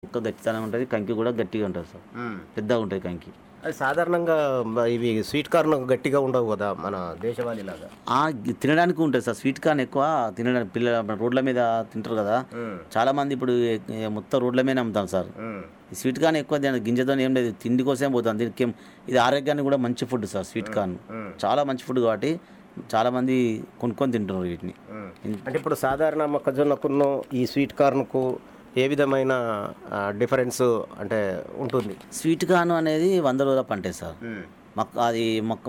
ఒక గట్టితనం ఉంటుంది కంకి కూడా గట్టిగా ఉంటుంది సార్ పెద్దగా ఉంటుంది కంకి అది సాధారణంగా మ- ఇవి స్వీట్ కార్న్ గట్టిగా ఉండవు కదా మన దేశవాళీ లాగా ఆ, గి- తినడానికి ఉంటుంది సార్ స్వీట్ కార్న్ ఎక్కువ తినడానికి పిల్లల మన రోడ్ల మీద తింటారు కదా చాలా మంది ఇప్పుడు ఏ- ఏ మొత్తం రోడ్ల మీద అమ్ముతారు సార్ ఈ స్వీట్ కార్న్ ఎక్కువ తిన- గింజతో ఏం లేదు తిండి కోసం పోతాం దీనికి ఏం- ఇది ఆరోగ్యానికి కూడా మంచి ఫుడ్ సార్ స్వీట్ కార్న్ చాలా మంచి ఫుడ్ కాబట్టి చాలా మంది కొనుక్కొని తింటున్నారు వీటిని అంటే ఇప్పుడు సాధారణ మొక్కజొన్నకును ఈ స్వీట్ కార్న్కు ఏ విధమైన డిఫరెన్స్ అంటే ఉంటుంది స్వీట్ కార్న్ అనేది వంద రోజుల పంటే సార్ మొక్క అది మొక్క